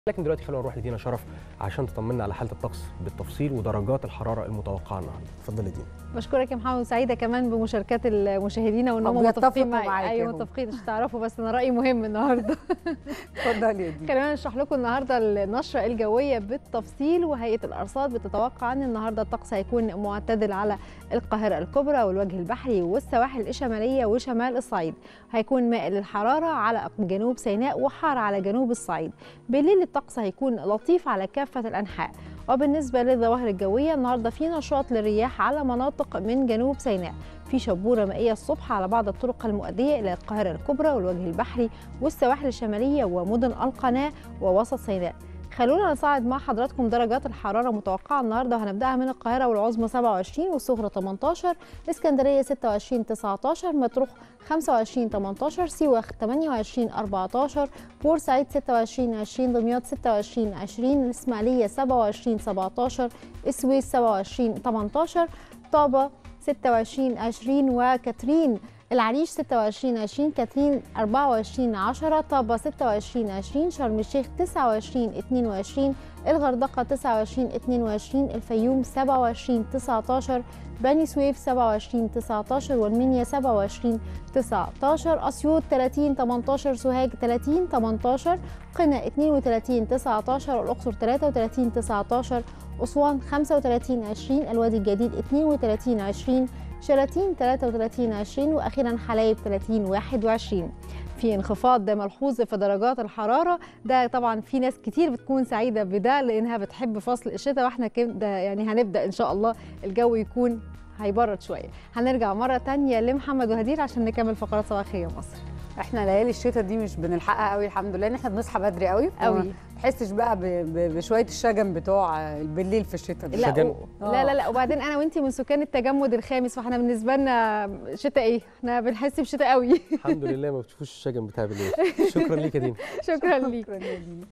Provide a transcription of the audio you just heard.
لكن دلوقتي خلونا نروح لدينا شرف عشان تطمنا على حاله الطقس بالتفصيل ودرجات الحراره المتوقعه النهارده اتفضلي دينا بشكرك يا محمد وسعيده كمان بمشاركات المشاهدين وان هم بيتفقوا متفقين معايا معاك ايوه يا هو. متفقين عشان تعرفوا بس انا رايي مهم النهارده اتفضلي يا دي خلينا نشرح لكم النهارده النشره الجويه بالتفصيل وهيئه الارصاد بتتوقع ان النهارده الطقس هيكون معتدل على القاهره الكبرى والوجه البحري والسواحل الشماليه وشمال الصعيد هيكون مائل للحراره على جنوب سيناء وحار على جنوب الصعيد بالليل الطقس هيكون لطيف على كافه الانحاء وبالنسبه للظواهر الجويه النهارده في نشاط للرياح على مناطق من جنوب سيناء في شبوره مائيه الصبح على بعض الطرق المؤديه الى القاهره الكبرى والوجه البحري والسواحل الشماليه ومدن القناه ووسط سيناء خلونا نصعد مع حضراتكم درجات الحرارة المتوقعة النهاردة وهنبدأها من القاهرة والعظمى 27 والصغرى 18 اسكندرية 26 19 مطروح 25 18 سيوة 28 14 بورسعيد 26 20 دمياط 26 20 الإسماعيلية 27 17 السويس 27 18 طابة 26 20 وكاترين العريش 26 20 كاترين 24 10 طابة 26 20 شرم الشيخ 29 22 الغردقة 29 22 الفيوم 27 19 بني سويف 27 19 والمنيا 27 19 أسيوط 30 18 سوهاج 30 18 قنا 32 19 والأقصر 33 19 أسوان 35 20 الوادي الجديد 32 20 شلاتين 33 20 واخيرا حلايب 30 21 في انخفاض ملحوظ في درجات الحراره ده طبعا في ناس كتير بتكون سعيده بده لانها بتحب فصل الشتاء واحنا كده يعني هنبدا ان شاء الله الجو يكون هيبرد شويه هنرجع مره تانية لمحمد وهدير عشان نكمل فقرات صباح الخير يا مصر احنا ليالي الشتاء دي مش بنلحقها قوي الحمد لله ان احنا بنصحى بدري قوي قوي. ما تحسش بقى ب- ب- بشويه الشجن بتوع بالليل في الشتاء ده. لا شجن. و... لا لا لا وبعدين انا وانتي من سكان التجمد الخامس فاحنا بالنسبه لنا شتاء ايه احنا بنحس بشتاء قوي الحمد لله ما بتشوفوش الشجن بتاع بالليل شكرا ليك يا دينا شكرا ليك شكرا يا دينا